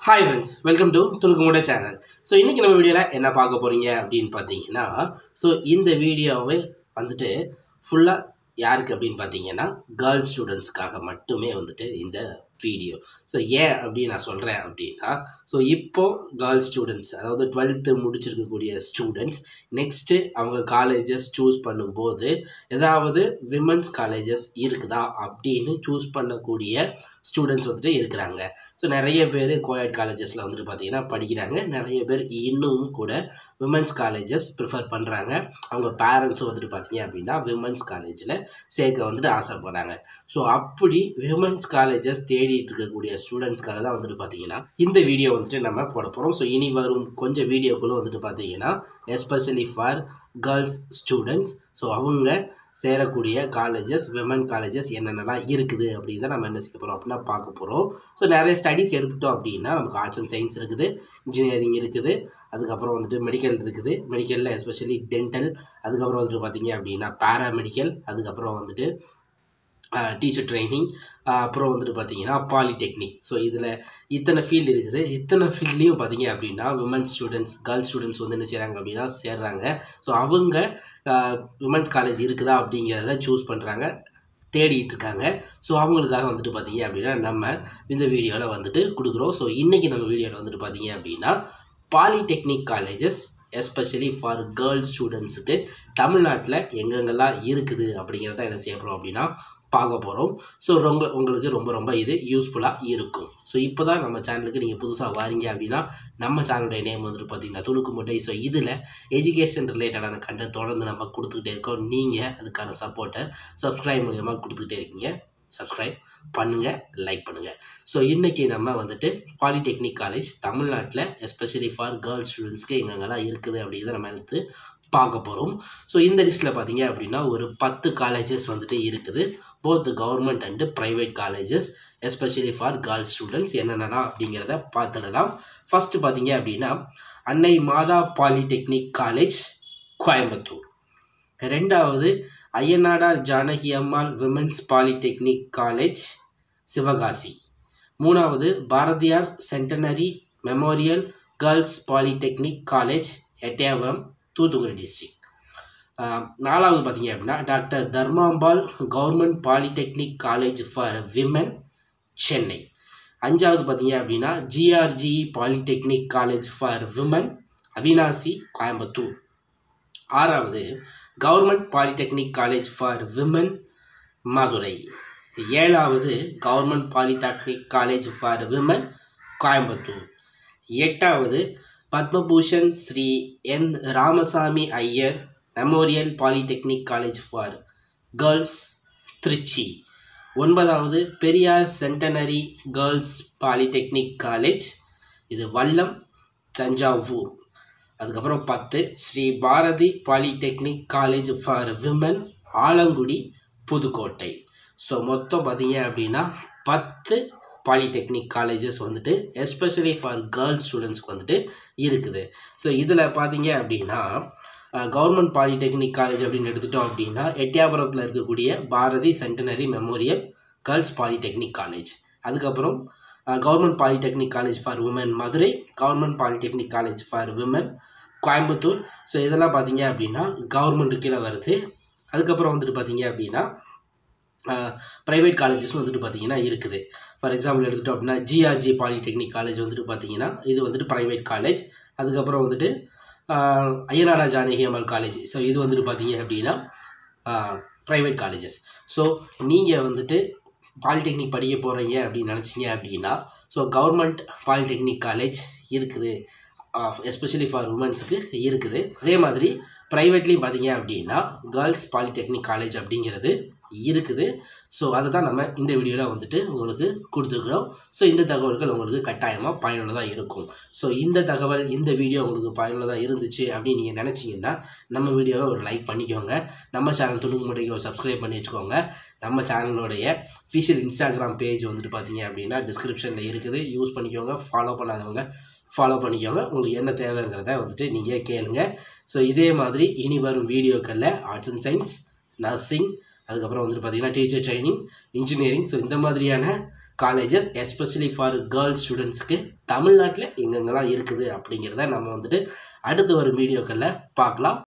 hi friends welcome to துணுக்குமுட channel so இன்றைக்கி நம்ம வீடியோவில் என்ன பார்க்க போகிறீங்க அப்படின்னு பார்த்தீங்கன்னா ஸோ இந்த வீடியோவை வந்துட்டு ஃபுல்லாக யாருக்கு அப்படின்னு பார்த்தீங்கன்னா கேர்ள்ஸ் ஸ்டூடெண்ட்ஸ்க்காக மட்டுமே வந்துட்டு இந்த வீடியோ ஸோ ஏன் அப்படின்னு நான் சொல்கிறேன் அப்படின்னா ஸோ இப்போ கேர்ள்ஸ் ஸ்டூடெண்ட்ஸ் அதாவது டுவெல்த்து முடிச்சிருக்கக்கூடிய ஸ்டூடெண்ட்ஸ் நெக்ஸ்ட்டு அவங்க காலேஜஸ் சூஸ் பண்ணும்போது ஏதாவது விமன்ஸ் காலேஜஸ் இருக்குதா அப்படின்னு சூஸ் பண்ணக்கூடிய ஸ்டூடெண்ட்ஸ் வந்துட்டு இருக்கிறாங்க ஸோ நிறைய பேர் கோயட் காலேஜஸில் வந்துட்டு பார்த்தீங்கன்னா படிக்கிறாங்க நிறைய பேர் இன்னும் கூட விமன்ஸ் காலேஜஸ் ப்ரிஃபர் பண்ணுறாங்க அவங்க பேரண்ட்ஸும் வந்துட்டு பார்த்தீங்க அப்படின்னா விமன்ஸ் காலேஜில் சேர்க்க வந்துட்டு ஆசைப்படுறாங்க ஸோ அப்படி விமன்ஸ் காலேஜஸ் தேடிட்டு இருக்கக்கூடிய ஸ்டூடெண்ட்ஸ்க்காக தான் வந்துட்டு பார்த்தீங்கன்னா இந்த வீடியோ வந்துட்டு நம்ம போட போகிறோம் ஸோ இனி வரும் கொஞ்சம் வீடியோக்குள்ளே வந்துட்டு பார்த்தீங்கன்னா especially for girls students so அவங்க சேரக்கூடிய காலேஜஸ் விமன் காலேஜஸ் என்னென்னலாம் இருக்குது அப்படின்னு தான் நம்ம என்ன செய்ய போகிறோம் அப்படின்னா பார்க்க போகிறோம் ஸோ நிறைய ஸ்டடீஸ் எடுத்துட்டோம் அப்படின்னா நமக்கு ஆர்ட்ஸ் அண்ட் சயின்ஸ் இருக்குது இன்ஜினியரிங் இருக்குது அதுக்கப்புறம் வந்துட்டு மெடிக்கல் இருக்குது மெடிக்கலில் எஸ்பெஷலி டென்டல் அதுக்கப்புறம் வந்துட்டு பார்த்தீங்க அப்படின்னா பேராமெடிக்கல் அதுக்கப்புறம் வந்துட்டு டீச்சர் ட்ரைனிங் அப்புறம் வந்துட்டு பார்த்தீங்கன்னா பாலிடெக்னிக் ஸோ இதில் இத்தனை ஃபீல்டு இருக்குது இத்தனை ஃபீல்ட்லேயும் பார்த்தீங்க அப்படின்னா விமன்ஸ் ஸ்டூடெண்ட்ஸ் கேர்ள்ஸ் ஸ்டூடெண்ட்ஸ் வந்து என்ன செய்கிறாங்க அப்படின்னா சேர்றாங்க ஸோ அவங்க விமன்ஸ் காலேஜ் இருக்குதா அப்படிங்கிறத சூஸ் பண்ணுறாங்க தேடிட்டு இருக்காங்க ஸோ அவங்களுக்காக வந்துட்டு பார்த்தீங்க அப்படின்னா நம்ம இந்த வீடியோவில் வந்துட்டு கொடுக்குறோம் ஸோ இன்றைக்கி நம்ம வீடியோவில் வந்துட்டு பார்த்தீங்க அப்படின்னா polytechnic colleges especially for girls ஸ்டூடெண்ட்ஸுக்கு தமிழ்நாட்டில் எங்கெங்கெல்லாம் இருக்குது அப்படிங்கிறத என்ன செய்ய போகிறோம் அப்படின்னா பார்க்க போகிறோம் ஸோ ரொம்ப உங்களுக்கு ரொம்ப ரொம்ப இது யூஸ்ஃபுல்லாக இருக்கும் ஸோ இப்போ தான் நம்ம சேனலுக்கு நீங்கள் புதுசாக வாரீங்க அப்படின்னா நம்ம சேனலுடைய நேம் வந்துட்டு பார்த்தீங்கன்னா துணுக்கு முட்டை ஸோ இதில் எஜுகேஷன் ரிலேட்டடான கண்டென்ட் தொடர்ந்து நம்ம கொடுத்துக்கிட்டே இருக்கோம் நீங்கள் அதுக்கான சப்போர்ட்டை சப்ஸ்கிரைப் மூலியமாக கொடுத்துக்கிட்டே இருக்கீங்க சப்ஸ்கிரைப் பண்ணுங்கள் லைக் பண்ணுங்கள் ஸோ இன்றைக்கி நம்ம வந்துட்டு பாலிடெக்னிக் காலேஜ் தமிழ்நாட்டில் எஸ்பெஷலி ஃபார் கேர்ள்ஸ் ஸ்டூடெண்ட்ஸ்க்கு எங்கெங்கெல்லாம் இருக்குது அப்படிங்கிறத நம்ம எடுத்து பார்க்க போகிறோம் ஸோ இந்த லிஸ்ட்டில் பார்த்தீங்க அப்படின்னா ஒரு பத்து காலேஜஸ் வந்துட்டு இருக்குது both government and private colleges especially for girls students என்னென்னலாம் அப்படிங்கிறத பார்த்துடலாம் ஃபஸ்ட்டு பார்த்தீங்க அப்படின்னா அன்னை மாதா பாலிடெக்னிக் காலேஜ் கோயம்புத்தூர் ரெண்டாவது Ayyanadar Janaki Ammal women's polytechnic college Sivakasi மூணாவது Bharathiyar centenary memorial girls polytechnic college Ettayapuram Thoothukudi district நாலாவது பார்த்தீங்க அப்படின்னா doctor Dharmambal government polytechnic college for women Chennai அஞ்சாவது பார்த்தீங்க அப்படின்னா GRG polytechnic college for women Avinashi Coimbatore ஆறாவது government polytechnic college for women Madurai ஏழாவது government polytechnic college for women Coimbatore எட்டாவது Padma Bhushan Sri N Ramasamy Iyer memorial polytechnic college for girls Trichy ஒன்பதாவது Periyar centenary girls polytechnic college இது வல்லம் தஞ்சாவூர் அதுக்கப்புறம் பத்து Sri Bharathi polytechnic college for women Alangudi Pudukkottai so மொத்தம் பார்த்தீங்க அப்படின்னா பத்து பாலிடெக்னிக் காலேஜஸ் வந்துட்டு எஸ்பெஷலி ஃபார் கேர்ள்ஸ் ஸ்டூடெண்ட்ஸ்க்கு வந்துட்டு இருக்குது ஸோ இதில் பார்த்தீங்க அப்படின்னா கவர்மெண்ட் பாலிடெக்னிக் காலேஜ் அப்படின்னு எடுத்துட்டோம் அப்படின்னா எட்டியாபுரத்தில் இருக்கக்கூடிய Bharathi centenary memorial girls polytechnic college அதுக்கப்புறம் government polytechnic college for woman Madurai government polytechnic college for women Coimbatore so இதெல்லாம் பார்த்தீங்க அப்படின்னா கவர்மெண்ட்டு கீழே வருது அதுக்கப்புறம் வந்துட்டு பார்த்தீங்க அப்படின்னா ப்ரைவேட் காலேஜஸும் வந்துட்டு பார்த்தீங்கன்னா இருக்குது ஃபார் எக்ஸாம்பிள் எடுத்துட்டோம் அப்படின்னா ஜிஆர்ஜி பாலிடெக்னிக் காலேஜ் வந்துட்டு பார்த்தீங்கன்னா இது வந்துட்டு ப்ரைவேட் காலேஜ் அதுக்கப்புறம் வந்துட்டு ஐயனாடா ஜானகி அம்மாள் காலேஜ் ஸோ இது வந்துட்டு பார்த்தீங்க அப்படின்னா ப்ரைவேட் காலேஜஸ் ஸோ நீங்கள் வந்துட்டு பாலிடெக்னிக் படிக்க போகிறீங்க அப்படின்னு நினச்சிங்க அப்படின்னா ஸோ கவர்மெண்ட் பாலிடெக்னிக் காலேஜ் இருக்குது எஸ்பெஷலி ஃபார் உமன்ஸுக்கு இருக்குது அதே மாதிரி ப்ரைவேட்லேயும் பார்த்தீங்க அப்படின்னா கேர்ள்ஸ் பாலிடெக்னிக் காலேஜ் அப்படிங்கிறது இருக்குது ஸோ அதை தான் நம்ம இந்த வீடியோவில் வந்துட்டு உங்களுக்கு கொடுத்துருக்குறோம் ஸோ இந்த தகவல்கள் உங்களுக்கு கட்டாயமாக பயனுள்ளதாக இருக்கும் ஸோ இந்த தகவல் இந்த வீடியோ உங்களுக்கு பயனுள்ளதாக இருந்துச்சு அப்படின்னு நீங்கள் நினச்சிங்கன்னா நம்ம வீடியோவை ஒரு லைக் பண்ணிக்கோங்க நம்ம சேனல் துணுக்கு முறைக்கு ஒரு சப்ஸ்கிரைப் பண்ணி வச்சுக்கோங்க நம்ம சேனலோடைய ஃபிஷியல் இன்ஸ்டாகிராம் பேஜ் வந்துட்டு பார்த்தீங்க அப்படின்னா டிஸ்கிரிப்ஷனில் இருக்குது யூஸ் பண்ணிக்கோங்க ஃபாலோ பண்ணாதவங்க ஃபாலோ பண்ணிக்கோங்க உங்களுக்கு என்ன தேவைங்கிறத வந்துட்டு நீங்கள் கேளுங்க ஸோ இதே மாதிரி இனி வரும் வீடியோக்களில் ஆர்ட்ஸ் அண்ட் சயின்ஸ் நர்சிங் அதுக்கப்புறம் வந்துட்டு பார்த்தீங்கன்னா டீச்சர் ட்ரைனிங் இன்ஜினியரிங் ஸோ இந்த மாதிரியான காலேஜஸ் எஸ்பெஷலி ஃபார் கேர்ள்ஸ் ஸ்டூடெண்ட்ஸ்க்கு தமிழ்நாட்டில் எங்கெங்கெல்லாம் இருக்குது அப்படிங்கிறத நம்ம வந்துட்டு அடுத்து வரும் வீடியோக்களில் பார்க்கலாம்